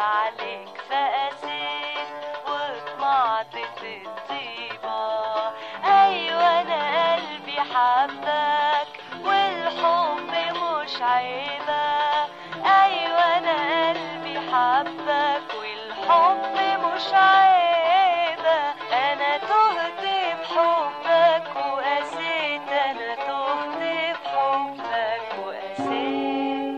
عليك فقسيت وطمعت في الطيبة أيوة أنا قلبي حبك والحب مش عيبة أيوة أنا قلبي حبك والحب مش عيبة أنا تهت بحبك وقسيت أنا تهت بحبك وقسيت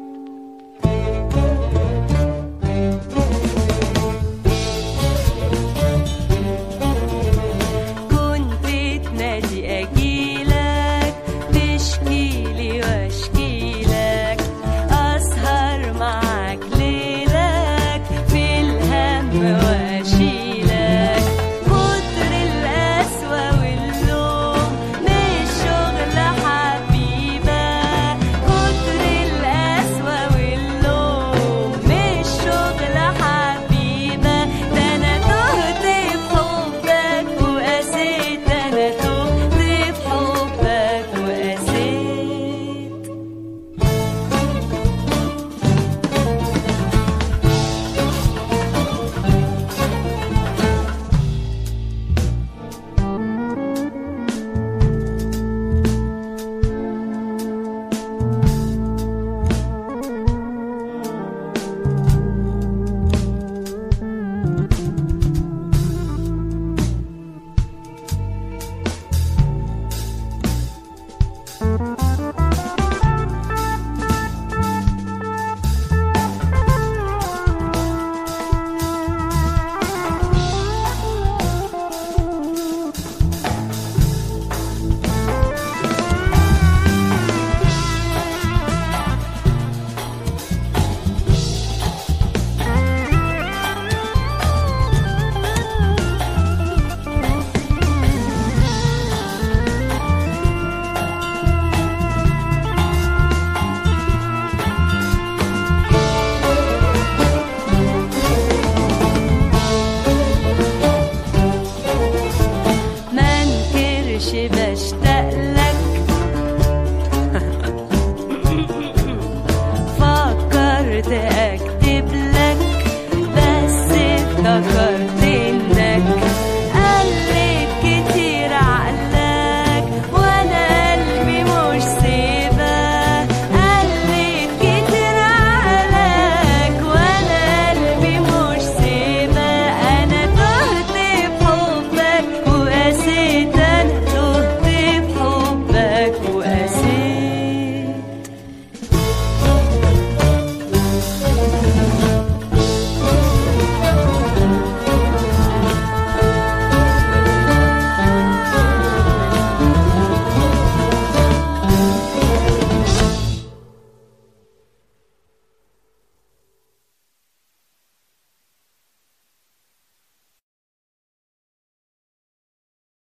كنت تنادي أجيلك تشكيلي واشكيلك أسهر معاك ليلك في الهم واشيلك كتر القسوة واللوم مش شغل حبيبة كتر القسوة واللوم مش شغل حبيبة ده أنا تهت بحبك وقسيت أنا تهت بحبك وقسيت ما انكرش بشتاق لك فكرت